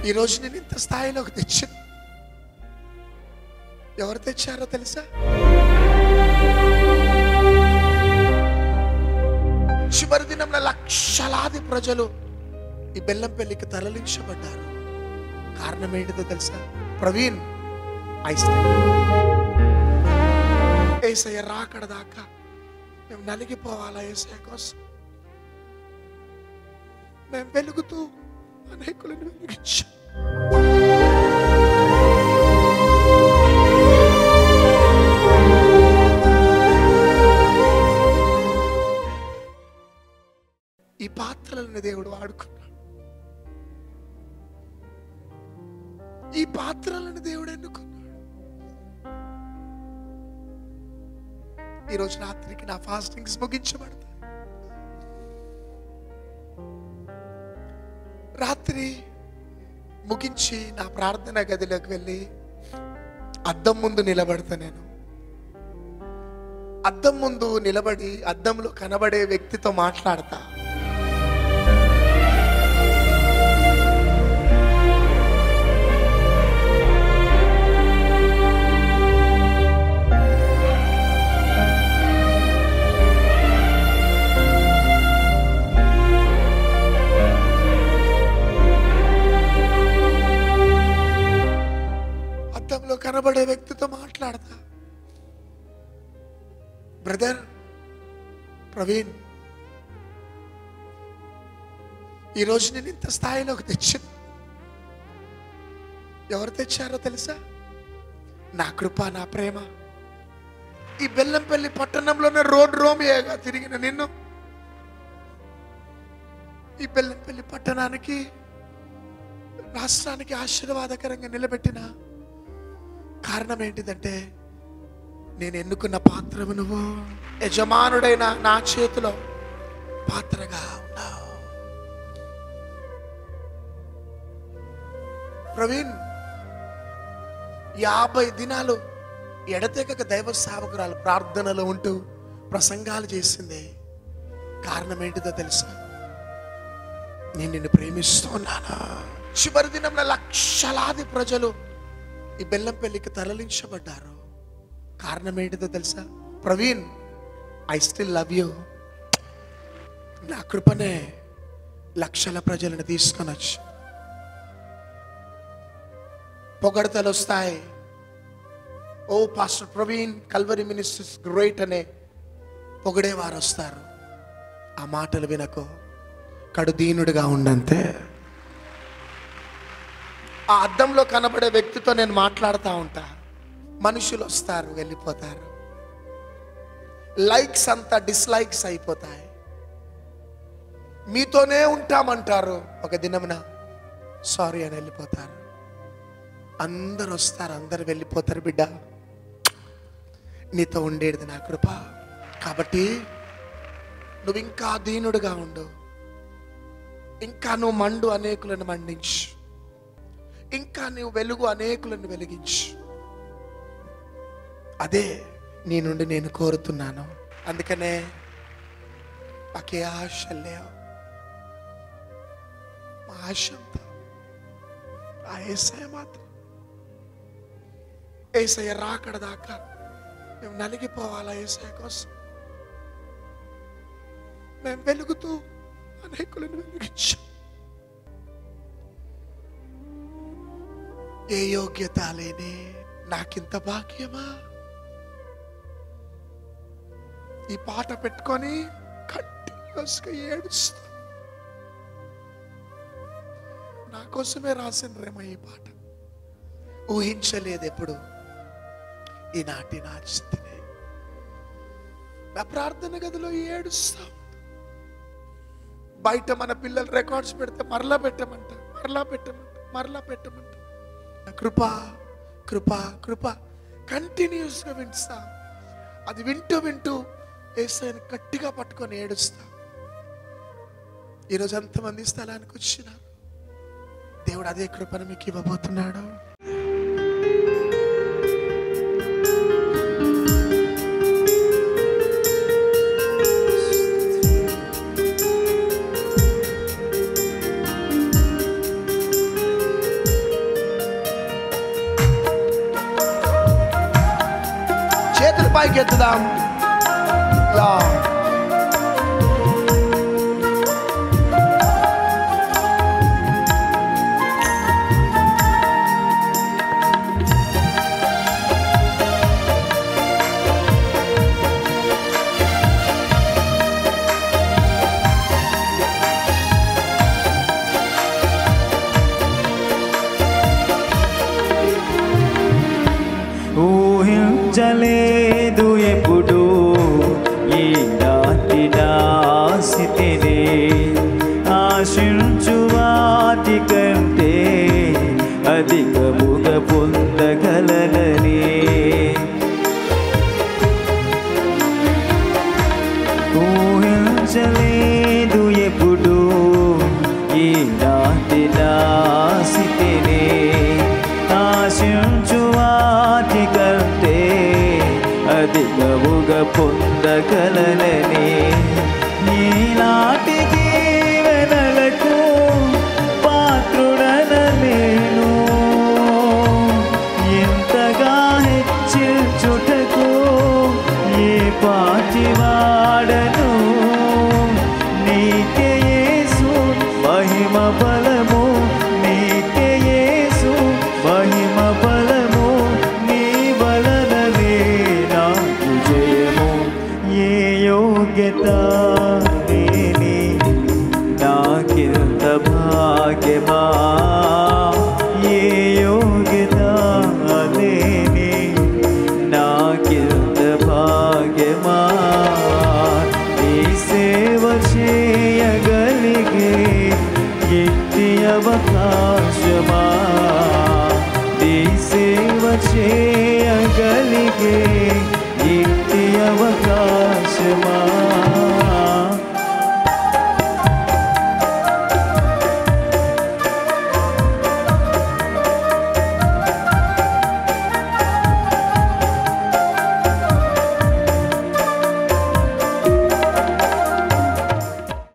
ఈరోజు నేను ఇంత స్థాయిలోకి తెచ్చింది ఎవరు తెచ్చారో తెలుసా చివరి దినంలో లక్షలాది ప్రజలు ఈ బెల్లం పెళ్లికి తరలించబడ్డారు కారణం ఏంటిదో తెలుసా ప్రవీణ్ ఐస్లాండ్ ఏసయ్య రాకడ దాకా మేము నలిగిపోవాలా ఏసయ్య కోసం మేము వెలుగుతూ అనేకులను వెలిగించాం ఈ పాత్రలను దేవుడు వాడుకున్నాడు ఈ పాత్రలను దేవుడు ఎన్నుకున్నాడు ఈరోజు రాత్రికి నా ఫాస్టింగ్స్ ముగించబడతాయి రాత్రి ముగించి నా ప్రార్థన గదిలోకి వెళ్ళి అద్దం ముందు నిలబడతా నేను అద్దం ముందు నిలబడి అద్దంలో కనబడే వ్యక్తితో మాట్లాడతా అద్దంలో కనబడే వ్యక్తితో మాట్లాడతా బ్రదర్ ప్రవీణ్ ఈరోజు నేను ఇంత స్థాయిలోకి తెచ్చింది ఎవరు తెచ్చారో తెలుసా నా కృప నా ప్రేమ ఈ బెల్లంపల్లి పట్టణంలోనే రోడ్ రోమియేగా తిరిగిన నిన్ను ఈ బెల్లంపల్లి పట్టణానికి రాష్ట్రానికి ఆశీర్వాదకరంగా నిలబెట్టిన కారణం ఏంటిదంటే నేను ఎన్నుకున్న పాత్రము నువ్వు యజమానుడైన నా చేతిలో పాత్రగా ఉన్నావు ప్రవీణ్ యాభై దినాలు ఎడతెగక దైవ సేవకురాలు ప్రార్థనలో ఉంటూ ప్రసంగాలు చేసింది కారణం ఏంటిదో తెలుసా నేను నిన్ను ప్రేమిస్తున్నాను చివరి దినంలో లక్షలాది ప్రజలు ఈ బెల్లం పెళ్లికి తరలించబడ్డారు కారణం ఏంటిదో తెలుసా Praveen I still love you నా కృపనే లక్షల ప్రజలను తీసుకొనొచ్చు పొగడతలు వస్తాయి ఓ pastor Praveen Calvary ministers great అనే పొగిడేవారు వస్తారు ఆ మాటలు వినకో కడుదీనుడిగా ఉండంతే ఆ అద్దంలో కనబడే వ్యక్తితో నేను మాట్లాడుతూ ఉంటా మనుషులు వస్తారు వెళ్ళిపోతారు లైక్స్ అంతా డిస్లైక్స్ అయిపోతాయి మీతోనే ఉంటామంటారు ఒక దినమున సారీ అని వెళ్ళిపోతారు అందరు వస్తారు అందరు వెళ్ళిపోతారు బిడ్డ నీతో ఉండేది నా కృప కాబట్టి నువ్వు ఇంకా దీనుడుగా ఉండు ఇంకా నువ్వు మండు అనేకులను మండించు ఇంకా నువ్వు వెలుగు అనేకులను వెలిగించు అదే నీ నుండి నేను కోరుతున్నాను అందుకనే మాకే ఆశ లేవు మా ఆశ అంతా ఆ ఏసయ మాత్రం ఏసయ్య రాకడ దాకా మేము నలిగిపోవాలా ఏసయ్య కోసం మేము వెలుగుతూ అనేకులను వెలిగించాం ఏ యోగ్యత లేని నాకింత భాగ్యమా ఈ పాట పెట్టుకొని కంటిన్యూస్గా ఏడుస్తా నా కోసమే రాసినరేమో ఈ పాట ఊహించలేదు ఎప్పుడు ఈనాటి నా స్థితిని నా ప్రార్థన గదిలో ఏడుస్తా ఉంటా. బయట మన పిల్లలు రికార్డ్స్ పెడితే మరలా పెట్టమంట మరలా పెట్టమంట మరలా పెట్టమంట కృప కృప కృప కంటిన్యూస్గా వింటా అది వింటూ వింటూ ఏసైని గట్టిగా పట్టుకొని ఏడుస్తా ఈరోజు ఎంతమంది ఈ స్థలానికి వచ్చినారు దేవుడు అదే కృపను మీకు ఇవ్వబోతున్నాడు పైకెత్తుదాం యా. ఊహించలేదు ఎప్పుడు ఈ నాటి నాసితిని ఆశించు వాటి కంటే అధికముగా పొందగలనని ఊహించలేదు ఎప్పుడు ఈ నాటి నాసితిని ఆశించు వాటి కంటే అధికముగా పొందగలనని ఈనాటి దీవెనలకు పాత్రుడన నేను ఎంతగా హెచ్చించుటకు ఏ పాటి వాడను నీకే యేసు మహిమ బలము నీకే యేసు మహిమ బలము నీ వలననే నాకు జయము ఏ యోగ్యత నేనే నాకింత భాగ్యమా ఏ యోగ్యత లేని నాకింత భాగ్యమా నీ సేవ చేయగలిగే ఎట్టి అవకాశమా నీ సేవ చేయగలిగే ఎట్టి అవకాశమా